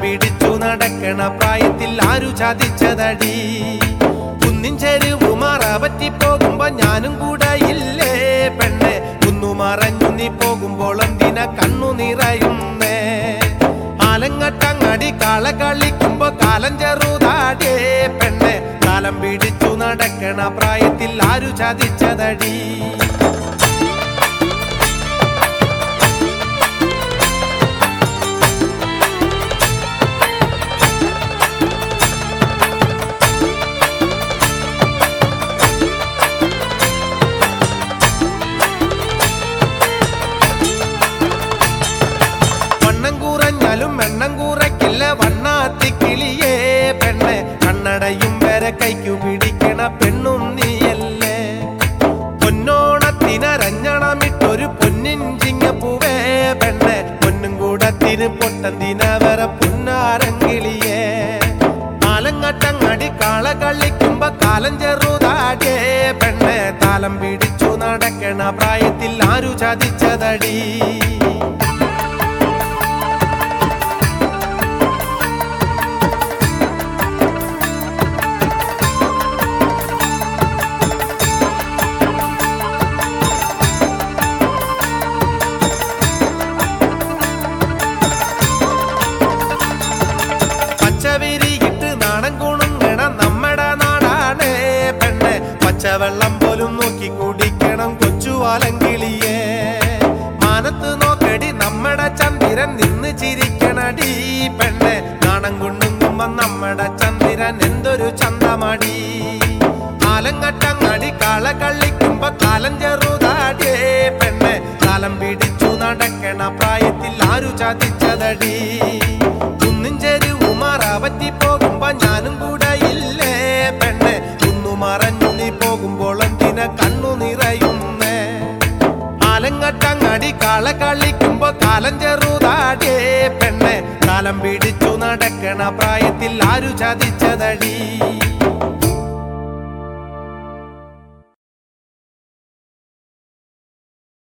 പിടിച്ചു നടക്കണ പ്രായത്തിൽ ആരു ചതിച്ചതടി കുന്നിൻ ചെരുവുമാറ പറ്റി പോകുമ്പോ ഞാനും കൂടെ ഇല്ലേ പെണ്ണെ കുന്നു മറഞ്ഞു നീ പോകുമ്പോൾ എന്തിന കണ്ണു നിറയുന്നേ ആലങ്ങട്ടങ്ങടി കാള കളിക്കുമ്പോ കാലം ചെറുതാടേ പെണ്ണെ കാലം പിടിച്ചു നടക്കണ പ്രായത്തിൽ ആരു ചതിച്ചതടി വണ്ണം കുറഞ്ഞാലും എണ്ണം കുറയ്ക്കില്ല വണ്ണാത്തി കിളിയേ പെണ്ണെ കണ്ണടയും വരെ കൈക്കു പിടിക്കണ പെണ്ണും നീയല്ലേ പൊന്നോണത്തിനരഞ്ഞണമിട്ടൊരു പൊന്നിൻ ചിങ്ങപ്പൂവേ പെണ്ണെ പൊന്നും കൂടത്തിന് പൊട്ടന്തിന വരെ പുന്നാരങ്കിളിയേ ആലങ്ങട്ടങ്ങടി കാള കളിക്കുമ്പോ കാലം ചെറുതാടേ പെണ്ണെ താലം പിടിച്ചു നടക്കണ പ്രായത്തിൽ ആരു ചതിച്ചതടി പച്ചവിരിയിട്ട് നാണം കുണുങ്ങണം നമ്മടെ നാടാണ് പെണ്ണെ പച്ചവെള്ളം പോലും നോക്കി കുടിക്കണം കൊച്ചു ആലങ്കിളിയേ മാനത്ത് നോക്കടി നമ്മടെ ചന്ദ്രൻ നിന്ന് ചിരിക്കണടി പെണ്ണെ നാണം കുണുങ്ങുമ്പോ നമ്മടെ ചന്ദ്രൻ എന്തൊരു ചന്തമടി കാലങ്ങട്ടങ്ങടി കാള കളിക്കുമ്പോ കാലം ചെറുതാടേ പെണ്ണെ കാലം പിടിച്ചു നടക്കണ പ്രായത്തിൽ ആരു ചതിച്ചതടി കുന്നിൻ ചെരുവുമാറ പറ്റി പോകുമ്പോ ഞാനും കൂടെ ഇല്ലേ പെണ്ണെ കുന്നു മറഞ്ഞു നീ പോകുമ്പോൾ എന്തിന കണ്ണു നിറയുന്നേ ആലങ്ങട്ടങ്ങടി കാള കളിക്കുമ്പോ കാലം ചെറുതാടേ പെണ്ണെ കാലം പിടിച്ചു നടക്കണ പ്രായത്തിൽ ആരു ചതിച്ചതടി